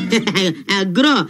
ಗುರು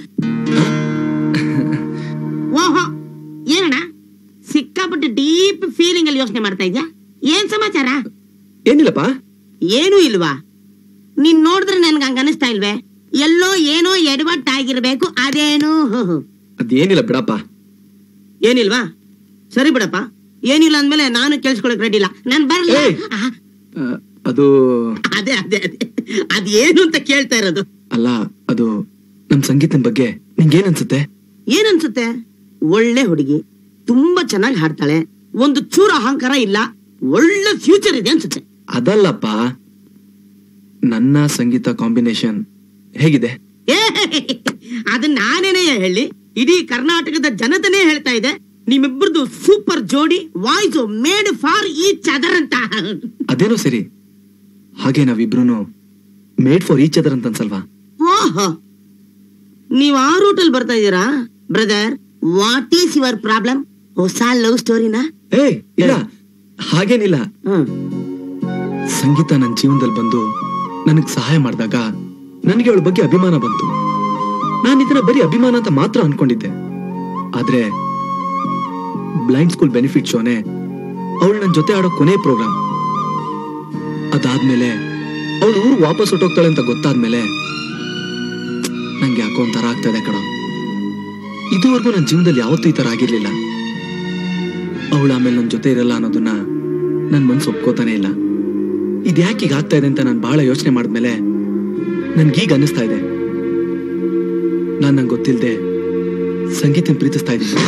ಓಹೋ ಏನಣ್ಣ ಸಿಕ್ಕಾಪಟ್ಟೆ ಡೀಪ್ ಫೀಲಿಂಗ್ ಅಲ್ಲಿ ಯೋಚನೆ ಮಾಡ್ತಾ ಇದ್ಯಾ ಏನ್ ಸಮಾಚಾರ ಏನಿಲ್ಲಪ್ಪ ಏನೂ ಇಲ್ವಾ ನೀನ್ ನೋಡಿದ್ರೆ ನನ್ಗೆ ಹಂಗ ಅನಿಸ್ತಾ ಇಲ್ವೇ ಎಲ್ಲೋ ಏನೋ ಎಡವಟ್ಟಾಗಿರ್ಬೇಕು ಅದೇನು ಅದೇನಿಲ್ಲ ಬಿಡಪ್ಪ ಏನಿಲ್ವಾ ಸರಿ ಬಿಡಪ್ಪ ಏನಿಲ್ಲ ಅಂದ್ಮೇಲೆ ನಾನು ಕೇಳಿಸ್ಕೊಳಕ್ ರೆಡಿ ಇಲ್ಲ ನಾನ್ ಬರಲ್ಲ ಏಯ್! ಆ, ಅದು ಅದೇ ಅದೇ ಅದೇ ಅದೇನು ಅಂತ ಕೇಳ್ತಾ ಇರೋದು ಅಲ್ಲ ಅದು ನಮ್ ಸಂಗೀತದ ಬಗ್ಗೆ ನಿಂಗೇನ್ ಅನ್ಸುತ್ತೆ ಏನನ್ಸುತ್ತೆ ಒಳ್ಳೆ ಹುಡುಗಿ ತುಂಬಾ ಚೆನ್ನಾಗಿ ಹಾಡ್ತಾಳೆ ಒಂದು ಚೂರು ಅಹಂಕಾರ ಇಲ್ಲ ಒಳ್ಳೆ ಫ್ಯೂಚರ್ ಇದೆ ಅನ್ಸುತ್ತೆ ಅದಲ್ಲಪ್ಪ ನನ್ನ ಸಂಗೀತ ಕಾಂಬಿನೇಷನ್ ಹೇಗಿದೆ ಏ, ಅದನ್ನ ನಾನೇನೇ ಹೇಳಿ ಇಡೀ ಕರ್ನಾಟಕದ ಜನತೆನೇ ಹೇಳ್ತಾ ಇದೆ ನಿಮ್ಮಿಬ್ಬರದು ಸೂಪರ್ ಜೋಡಿ voice made for each other ಅಂತ ಅದೇನೋ ಸರಿ ಹಾಗೆ ನಾವಿಬ್ರು ಮೇಡ್ ಫಾರ್ ಈಚ್ ಅದರ್ ಅಂತ ಅನ್ಸಲ್ವಾ ಓಹೋ ನೀವ್ ಆ ರೂಟಲ್ಲಿ ಬರ್ತಾ ಇದ್ದೀರಾ brother what is your problem ಹೊಸ ಲವ್ ಸ್ಟೋರಿನಾ ಏ ಇಲ್ಲ ಹಾಗೇನಿಲ್ಲ ಹ್ಮ್ ಸಂಗೀತ ನನ್ನ ಜೀವನದಲ್ಲಿ ಬಂದು ನನಗ್ ಸಹಾಯ ಮಾಡಿದಾಗ ನನಗೆ ಅವಳ ಬಗ್ಗೆ ಅಭಿಮಾನ ಬಂತು ನಾನು ಇದನ್ನ ಬರೀ ಅಭಿಮಾನ ಅಂತ ಮಾತ್ರ ಅನ್ಕೊಂಡಿದ್ದೆ ಆದ್ರೆ ಬ್ಲೈಂಡ್ ಸ್ಕೂಲ್ ಬೆನಿಫಿಟ್ ಶೋನೆ ಅವಳು ನನ್ನ ಜೊತೆ ಆಡೋ ಕೊನೆ ಪ್ರೋಗ್ರಾಮ್ ಅದಾದ್ಮೇಲೆ ಅವಳು ಊರು ವಾಪಸ್ ಹೊಟ್ಟೋಗ್ತಾಳೆ ಅಂತ ಗೊತ್ತಾದ್ಮೇಲೆ ನಂಗೆ ಯಾಕೋ ಒಂಥರ ಆಗ್ತದೆ ಕಣ ಇದುವರೆಗೂ ನನ್ನ ಜೀವನದಲ್ಲಿ ಯಾವತ್ತೂ ಈ ತರ ಆಗಿರ್ಲಿಲ್ಲ ಅವಳು ಆಮೇಲೆ ನನ್ನ ಜೊತೆ ಇರಲ್ಲ ಅನ್ನೋದನ್ನ ನನ್ ಮನ್ಸು ಒಪ್ಕೋತಾನೆ ಇಲ್ಲ ಇದ್ಯಾಕೆ ಈಗ ಆಗ್ತಾ ಇದೆ ಅಂತ ನಾನು ಬಹಳ ಯೋಚನೆ ಮಾಡಿದ್ಮೇಲೆ ನನ್ಗೀಗ ಅನ್ನಿಸ್ತಾ ಇದೆ ನಾನ್ ನಂಗೆ ಗೊತ್ತಿಲ್ಲದೆ ಸಂಗೀತನ ಪ್ರೀತಿಸ್ತಾ ಇದ್ದೀನಿ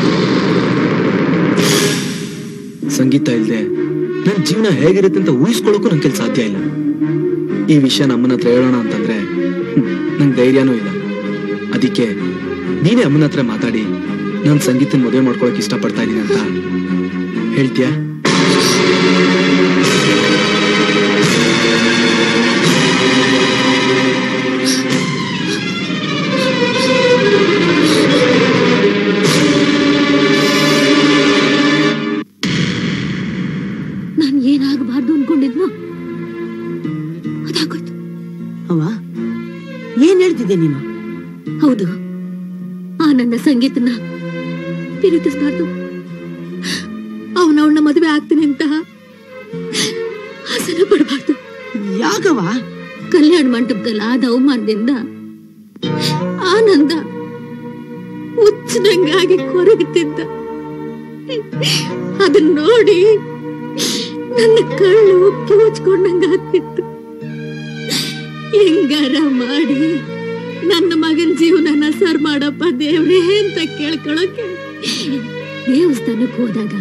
ಸಂಗೀತ ಇಲ್ದೆ ನನ್ನ ಜೀವನ ಹೇಗಿರುತ್ತೆ ಅಂತ ಊಹಿಸ್ಕೊಳ್ಳೋಕ್ಕೂ ನನ್ ಕೈಲಿ ಸಾಧ್ಯ ಇಲ್ಲ ಈ ವಿಷಯ ನಮ್ಮನ ಹತ್ರ ಹೇಳೋಣ ಅಂತಂದ್ರೆ ಹ್ಮ್, ನಂಗ್ ಧೈರ್ಯನೂ ಇಲ್ಲ ಅದಕ್ಕೆ ನೀನೇ ಅಮ್ಮನ ಹತ್ರ ಮಾತಾಡಿ ನಾನು ಸಂಗೀತನ ಮದುವೆ ಮಾಡ್ಕೊಳಕ್ ಇಷ್ಟಪಡ್ತಾ ಇದ್ದೀನಿ ಅಂತ ಹೇಳ್ತೀಯಾ ನಾನ್ ಏನಾಗಬಾರ್ದು ಅನ್ಕೊಂಡಿದ್ನೋ ಅದಾಗೋಯ್ತು ಅವ್ವ ಏನ್ ಹೇಳ್ತಿದ್ದೆ ನೀನು ಹೌದು ಆ ನನ್ನ ಸಂಗೀತನ ಪ್ರೀತಿಸ್ಬಾರ್ದು ಅವನ ಅವಳನ್ನ ಮದುವೆ ಆಗ್ತೀನಿ ಅಂತ ಆಸನ ಪಡಬಾರ್ದು ಯಾಕವ್ವ ಕಲ್ಯಾಣ ಮಂಟಪದಲ್ಲಿ ಆದ ಅವಮಾನದಿಂದ ಆನಂದ ಹುಚ್ಚನಂಗಾಗಿ ಕೊರಗುತ್ತಿದ್ದ ಅದನ್ನ ನೋಡಿ ನನ್ನ ಕಳ್ಳು ಕಿವುಚ್ಕೊಂಡಂಗ ಆಗ್ತಿತ್ತು ಹೆಂಗಾರ ಮಾಡಿ ನನ್ನ ಮಗನ ಜೀವನನ ಸರ್ ಮಾಡಪ್ಪ ದೇವ್ರೇ ಅಂತ ಕೇಳ್ಕೊಳಕ್ಕೆ ದೇವಸ್ಥಾನಕ್ಕೆ ಹೋದಾಗ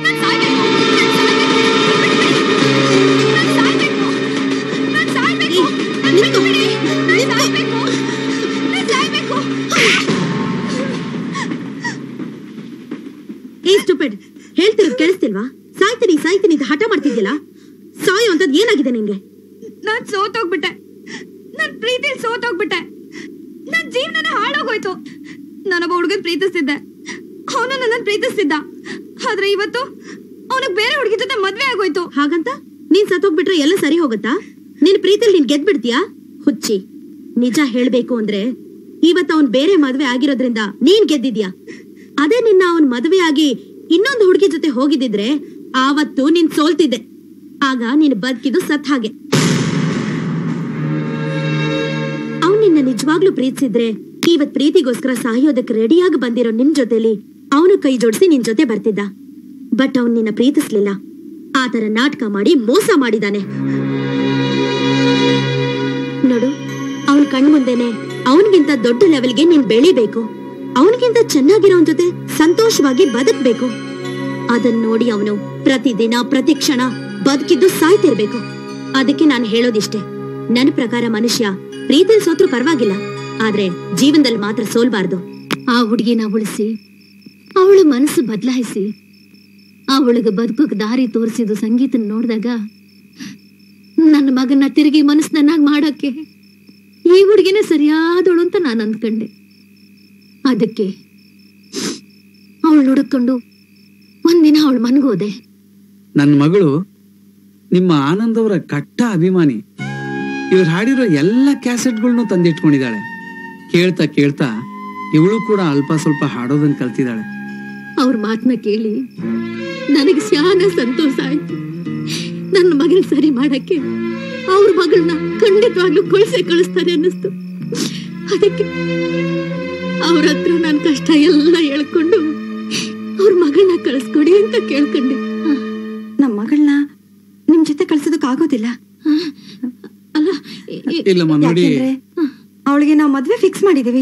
ನಿಂತು, ನಿಂತು. ಏ ಸ್ಟುಪಿಡ್ ಹೇಳ್ತಿರೋದು ಕೇಳಿಸ್ತಿಲ್ವಾ ಸಾಯ್ತೀನಿ ಸಾಯ್ತೀನಿ ಅಂತ ಹಠ ಮಾಡ್ತಿದ್ಯಲ್ಲ ಸಾಯೋ ಅಂತದ್ ಏನಾಗಿದೆ ನಿಂಗೆ ನಾನ್ ಸೋತೋಗ್ಬಿಟ್ಟೆ ನನ್ ಪ್ರೀತಿಲ್ ಸೋತೋಗ್ಬಿಟ್ಟೆ ನನ್ ಜೀವನನೇ ಹಾಳಾಗೋಯ್ತು ನಾನೊಬ್ಬ ಹುಡುಗನ್ ಪ್ರೀತಿಸ್ತಿದ್ದೆ ಅವನು ನನ್ನ ಪ್ರೀತಿಸ್ತಿದ್ದ ಆದ್ರೆ ಇವತ್ತು ಅವನಿಗೆ ಬೇರೆ ಹುಡುಗಿ ಜೊತೆ ಮದ್ವೆ ಆಗೋಯ್ತು ಹಾಗಂತ ನೀನ್ ಸತ್ತೋಗ್ಬಿಟ್ರೆ ಎಲ್ಲ ಸರಿ ಹೋಗುತ್ತಾ ನಿನ್ ಪ್ರೀತಿಲಿ ನೀನ್ ಗೆದ್ಬಿಡ್ತೀಯಾ ಹುಚ್ಚಿ ನಿಜ ಹೇಳ್ಬೇಕು ಅಂದ್ರೆ ಇವತ್ತು ಅವನ್ ಬೇರೆ ಮದ್ವೆ ಆಗಿರೋದ್ರಿಂದ ನೀನ್ ಗೆದ್ದಿದ್ಯಾ ಅದೇ ನಿನ್ನ ಅವನ್ ಮದ್ವೆ ಆಗಿ ಇನ್ನೊಂದು ಹುಡುಗಿ ಜೊತೆ ಹೋಗಿದ್ದಿದ್ರೆ ಆವತ್ತು ನೀನ್ ಸೋಲ್ತಿದ್ದೆ ಆಗ ನೀನ್ ಬದುಕಿದ್ದು ಸತ್ ಹಾಗೆ ಅವ್ನ್ ನಿನ್ನ ನಿಜವಾಗ್ಲೂ ಪ್ರೀತಿಸಿದ್ರೆ ಇವತ್ ಪ್ರೀತಿಗೋಸ್ಕರ ಸಾಯೋದಕ್ಕೆ ರೆಡಿಯಾಗಿ ಬಂದಿರೋ ನಿನ್ ಜೊತೆಲಿ ಅವನು ಕೈ ಜೋಡಿಸಿ ನಿನ್ ಜೊತೆ ಬರ್ತಿದ್ದ ಬಟ್ ಅವ್ನ್ ನಿನ್ನ ಪ್ರೀತಿಸ್ಲಿಲ್ಲ ಆತರ ನಾಟಕ ಮಾಡಿ ಮೋಸ ಮಾಡಿದಾನೆ ನೋಡು ಅವನ್ ಕಣ್ಮುಂದೆನೆ ಅವನಿಗಿಂತ ದೊಡ್ಡ ಲೆವೆಲ್ಗೆ ನೀನ್ ಬೆಳಿಬೇಕು ಅವನಿಗಿಂತ ಚೆನ್ನಾಗಿರೋನ್ ಜೊತೆ ಸಂತೋಷವಾಗಿ ಬದುಕ್ಬೇಕು ಅದನ್ ನೋಡಿ ಅವನು ಪ್ರತಿದಿನ ಪ್ರತಿ ಕ್ಷಣ ಬದುಕಿದ್ದು ಸಾಯ್ತಿರ್ಬೇಕು ಅದಕ್ಕೆ ನಾನು ಹೇಳೋದಿಷ್ಟೇ ನನ್ನ ಪ್ರಕಾರ ಮನುಷ್ಯ ಪ್ರೀತಿಲ್ ಸೋತ್ರು ಪರವಾಗಿಲ್ಲ ಆದ್ರೆ ಜೀವನದಲ್ಲಿ ಮಾತ್ರ ಸೋಲ್ಬಾರ್ದು ಆ ಹುಡುಗಿನ ಉಳಿಸಿ ಅವಳ ಮನಸ್ಸು ಬದಲಾಯಿಸಿ ಅವಳಿಗೆ ಬದುಕೋಕ್ ದಾರಿ ತೋರಿಸಿದ ಸಂಗೀತನ ನೋಡಿದಾಗ ನನ್ನ ಮಗನ ತಿರುಗಿ ಮನಸ್ಸನ್ನಾಗಿ ಮಾಡೋಕ್ಕೆ ಈ ಹುಡುಗಿನೇ ಸರಿಯಾದವಳು ಅಂತ ನಾನು ಅಂದ್ಕೊಂಡೆ ಅದಕ್ಕೆ ಅವಳು ಹುಡುಕೊಂಡು ಒಂದಿನ ಅವಳ ಮನ್ಗೋದೆ ನನ್ನ ಮಗಳು ನಿಮ್ಮ ಆನಂದ್ ಅವರ ಕಟ್ಟ ಅಭಿಮಾನಿ ಇವ್ರು ಹಾಡಿರೋ ಎಲ್ಲ ಕ್ಯಾಸೆಟ್ಗಳ್ನು ತಂದಿಟ್ಕೊಂಡಿದ್ದಾಳೆ ಕೇಳ್ತಾ ಕೇಳ್ತಾ ಇವಳು ಕೂಡ ಅಲ್ಪ ಸ್ವಲ್ಪ ಹಾಡೋದನ್ನ ಕಲ್ತಿದ್ದಾಳೆ ಅವ್ರ ಮಾತನ್ನ ಕೇಳಿ ನನಗೆ ಶಾನ ಸಂತೋಷ ಆಯ್ತು ನನ್ನ ಮಗನ್ ಸರಿ ಮಾಡಕ್ಕೆ ಅವ್ರ ಮಗಳನ್ನ ಖಂಡಿತವಾಗ್ಲೂ ಕಳ್ಸೇ ಕಳಿಸ್ತಾರೆ ಅನ್ನಿಸ್ತು ಅದಕ್ಕೆ ಅವ್ರ ಹತ್ರ ನನ್ನ ಕಷ್ಟ ಎಲ್ಲ ಹೇಳ್ಕೊಂಡು ಅವ್ರ ಮಗಳನ್ನ ಕಳಿಸ್ಕೊಡಿ ಅಂತ ಕೇಳ್ಕೊಂಡೆ ನಮ್ಮ ಮಗಳನ್ನ ನಿಮ್ ಜೊತೆ ಕಳ್ಸೋದಕ್ ಆಗೋದಿಲ್ಲ ಅಲ್ಲ ಇ- ಇ- ಇಲ್ಲಮ್ಮ ನೋಡಿ ಅವಳಿಗೆ ನಾವು ಮದ್ವೆ ಫಿಕ್ಸ್ ಮಾಡಿದೀವಿ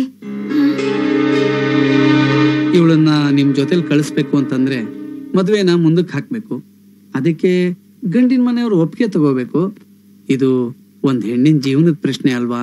ಇವಳನ್ನ ನಿಮ್ ಜೊತೆಲಿ ಕಳಿಸ್ಬೇಕು ಅಂತಂದ್ರೆ ಮದ್ವೆನ ಮುಂದಕ್ಕೆ ಹಾಕ್ಬೇಕು ಅದಕ್ಕೆ ಗಂಡಿನ ಮನೆಯವ್ರು ಒಪ್ಪಿಗೆ ತಗೋಬೇಕು ಇದು ಒಂದ್ ಹೆಣ್ಣಿನ ಜೀವನದ ಪ್ರಶ್ನೆ ಅಲ್ವಾ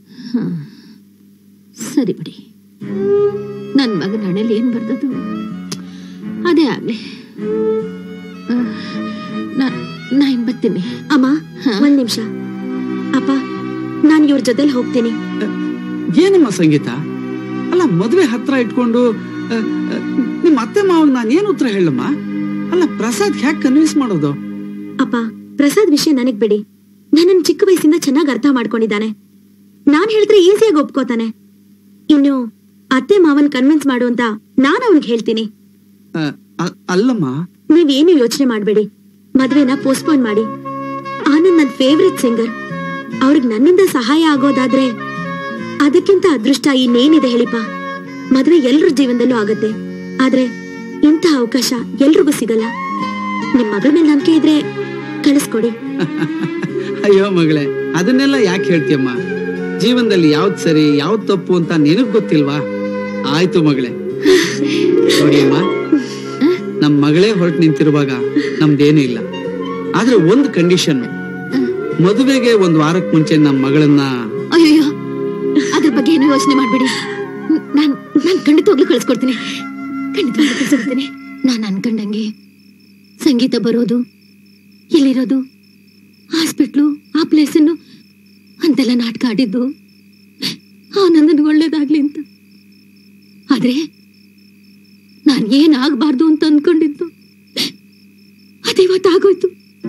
ಸರಿ ಬಿಡಿ ನನ್ನ ಮಗನ ಹಣೆಯಲ್ಲಿ ಏನ್ ಬರ್ದದು ಅದೇ ಆಗ್ಲಿ ಆ, ನಾ- ನಾ ಇನ್ ಬರ್ತೀನಿ ಅಮ್ಮ ಹಾ? ಒಂದ್ ನಿಮಿಷ ಅಪ್ಪ ನಾನು ಇವ್ರ ಜೊತೆಲಿ ಹೋಗ್ತೀನಿ ಏನಮ್ಮ ಸಂಗೀತ ಅಲ್ಲ ಮದ್ವೆ ಹತ್ರ ಇಟ್ಕೊಂಡು ಆ, ಆ, ನಿಮ್ ಅತ್ತೆ ಮಾವಾಗ ನಾನು ಏನ್ ಉತ್ತರ ಹೇಳಮ್ಮ ಅಲ್ಲ ಪ್ರಸಾದ್ ಹ್ಯಾಕ್ ಕನ್ವಿನ್ಸ್ ಮಾಡೋದು ಅಪ್ಪ ಪ್ರಸಾದ್ ವಿಷಯ ನನಗ್ ಬಿಡಿ ನನ್ನನ್ ಚಿಕ್ಕ ವಯಸ್ಸಿಂದ ಚೆನ್ನಾಗಿ ಅರ್ಥ ಮಾಡ್ಕೊಂಡಿದ್ದಾನೆ ನಾನ್ ಹೇಳಿದ್ರೆ ಈಸಿಯಾಗಿ ಒಪ್ಕೋತಾನೆ ಇನ್ನು ಅತ್ತೆ ಮಾವನ್ ಕನ್ವಿನ್ಸ್ ಮಾಡು ಅಂತ ನಾನ್ ಅವ್ನಿಗೆ ಹೇಳ್ತೀನಿ ಆ, ಅ- ಅಲ್ಲಮ್ಮ ನೀವೇನು ಯೋಚನೆ ಮಾಡ್ಬೇಡಿ ಮದ್ವೆನ ಪೋಸ್ಟ್ಪೋನ್ ಮಾಡಿ ಆನಂದ್ ನನ್ ಫೇವ್ರೆಟ್ ಸಿಂಗರ್ ಅವ್ರಿಗೆ ನನ್ನಿಂದ ಸಹಾಯ ಆಗೋದಾದ್ರೆ ಅದಕ್ಕಿಂತ ಅದೃಷ್ಟ ಇನ್ನೇನಿದೆ ಹೇಳಿಪ್ಪ ಮದ್ವೆ ಎಲ್ರ ಜೀವನದಲ್ಲೂ ಆಗತ್ತೆ ಆದ್ರೆ ಇಂಥ ಅವಕಾಶ ಎಲ್ರಿಗೂ ಸಿಗಲ್ಲ ನಿಮ್ ಮಗಳ ಮೇಲೆ ನಂಬಿಕೆ ಇದ್ರೆ ಕಳಿಸ್ಕೊಡಿ ಅಯ್ಯೋ ಮಗಳೇ ಅದನ್ನೆಲ್ಲ ಯಾಕೆ ಹೇಳ್ತೀಯಮ್ಮ ಜೀವನದಲ್ಲಿ ಯಾವ್ದ್ ಸರಿ ಯಾವ್ದ್ ತಪ್ಪು ಅಂತ ನಿನಗ್ ಗೊತ್ತಿಲ್ವಾ ಆಯ್ತು ಮಗಳೇ ನೋಡಿ ಅಮ್ಮ ನಮ್ ಮಗಳೇ ಹೊರಟು ನಿಂತಿರುವಾಗ ನಮ್ದೇನು ಇಲ್ಲ ಆದ್ರೆ ಒಂದ್ ಕಂಡೀಷನ್ ಮದುವೆಗೆ ಒಂದ್ ವಾರಕ್ ಮುಂಚೆ ನಮ್ ಮಗಳನ್ನ ಅಯ್ಯೋ ಅದ್ರ ಬಗ್ಗೆ ಏನು ಯೋಚನೆ ಮಾಡ್ಬೇಡಿ ನಾನ್ ನಾನ್ ಖಂಡಿತವಾಗ್ಲೂ ಕಳ್ಸ್ಕೊಡ್ತೀನಿ ಖಂಡಿತವಾಗ್ಲೂ ಕಳ್ಸ್ಕೊಡ್ತೀನಿ ನಾನ್ ಅನ್ಕೊಂಡಂಗೆ ಸಂಗೀತ ಬರೋದು ಇಲ್ಲಿರೋದು ಹಾಸ್ಪಿಟ್ಲು ಆ ಪ್ಲೇಸನ್ನು ಅಂತೆಲ್ಲ ನಾಟಕ ಆಡಿದ್ದು ಆನಂದನ್ಗೆ ಒಳ್ಳೇದಾಗ್ಲಿ ಅಂತ ಆದ್ರೆ ನಾನ್ ಏನಾಗಬಾರ್ದು ಅಂತ ಅನ್ಕೊಂಡಿದ್ದು ಅದಿವತ್ತಾಗೋಯ್ತು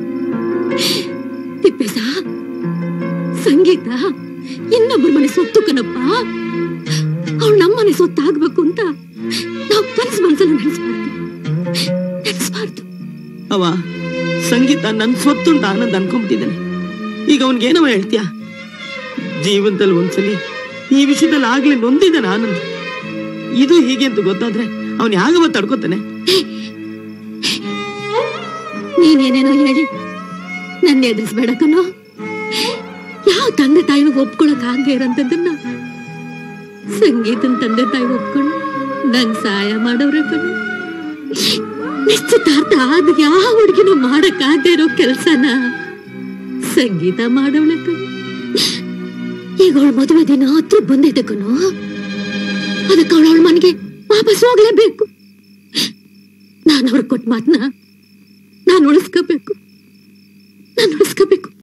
ತಿಪ್ಪೇಸ ಸಂಗೀತ ಇನ್ನೊಬ್ಬರ ಮನೆ ಸೊತ್ತು ಕಣಪ್ಪ ಅವಳು ನಮ್ಮನೆ ಸೊತ್ತು ಆಗ್ಬೇಕು ಅಂತ ನಾವು ಕನಸು ಮನಸ್ಸಲ್ಲ ನಡೆಸಬಾರ್ದು ನಡೆಸಬಾರ್ದು ಅವ ಸಂಗೀತ ನನ್ ಸೊತ್ತು ಅಂತ ಆನಂದ್ ಅನ್ಕೊಂಬಿಟ್ಟಿದ್ದಾನೆ ಈಗ ಅವನ್ಗೇನವ ಹೇಳ್ತೀಯ ಜೀವನದಲ್ಲಿ ಒಂದ್ಸಲಿ ಈ ವಿಷಯದಲ್ಲಿ ಆಗ್ಲೇ ನೊಂದಿದ್ದಾನೆ ಆನಂದ್ ಇದು ಹೀಗೆ ಅಂತ ಗೊತ್ತಾದ್ರೆ ಅವನ್ ಯಾಗವ ತಡ್ಕೋತಾನೆ ನೀನೇನೇನೋ ಹೇಳಿ ನನ್ನ ಎದುರಿಸ್ಬೇಡ ಕಣೋ ಯಾವ ತಂದೆ ತಾಯಿನೂ ಒಪ್ಕೊಳಕ್ ಆಗದೆ ಇರೋಂಥದ್ದನ್ನ ಸಂಗೀತನ್ ತಂದೆ ತಾಯಿ ಒಪ್ಕೊಂಡು ನಂಗ್ ಸಹಾಯ ಮಾಡೋರೆ ಕಣೋ ನಿಶ್ಚಿತಾರ್ಥ ಆದ ಯಾವ ಹುಡುಗಿನೂ ಮಾಡಕ್ ಆಗದೆ ಇರೋ ಕೆಲ್ಸನ ಸಂಗೀತ ಮಾಡೋಳೆ ಕಣೋ ಈಗ ಅವಳ ಮದುವೆ ದಿನ ಹತ್ರ ಬಂದೈತೆ ಕಣೋ ಅದಕ್ಕೆ ಅವಳ ಅವಳ ಮನೆಗೆ ವಾಪಸ್ ಹೋಗ್ಲೇಬೇಕು ನಾನು ಅವ್ರಿಗೆ ಕೊಟ್ಟ ಮಾತನ್ನ ನಾನು ಉಳಿಸ್ಕೋಬೇಕು ನಾನು ಉಳಿಸ್ಕೋಬೇಕು